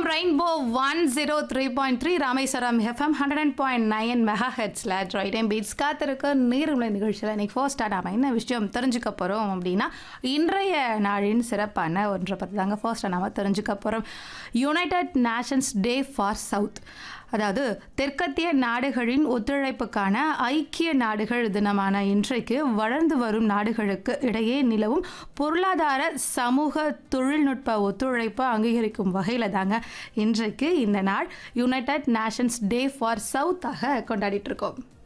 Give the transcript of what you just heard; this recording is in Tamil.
rainbow one zero three point three Rameswaram FM hundred and point nine mega ஹெட்ஸில் ட்ரை டைம் பீட்ஸ் காத்திருக்க நீர்மலை நிகழ்ச்சியில் இன்னைக்கு ஃபர்ஸ்ட்டாக நாம் என்ன விஷயம் தெரிஞ்சுக்க போகிறோம் அப்படின்னா இன்றைய நாளின் சிறப்பான ஒன்றை பற்றி தாங்க ஃபர்ஸ்ட்டாக நாம் தெரிஞ்சுக்க போகிறோம் united nations day for south அதாவது தெற்கத்திய நாடுகளின் ஒத்துழைப்புக்கான ஐக்கிய நாடுகள் தினமான இன்றைக்கு வளர்ந்து வரும் நாடுகளுக்கு இடையே நிலவும் பொருளாதார சமூக தொழில்நுட்ப ஒத்துழைப்பை அங்கீகரிக்கும் வகையில் தாங்க இன்றைக்கு இந்த நாள் யுனைடெட் நேஷன்ஸ் டே ஃபார் சவுத்தாக கொண்டாடிட்டு இருக்கோம்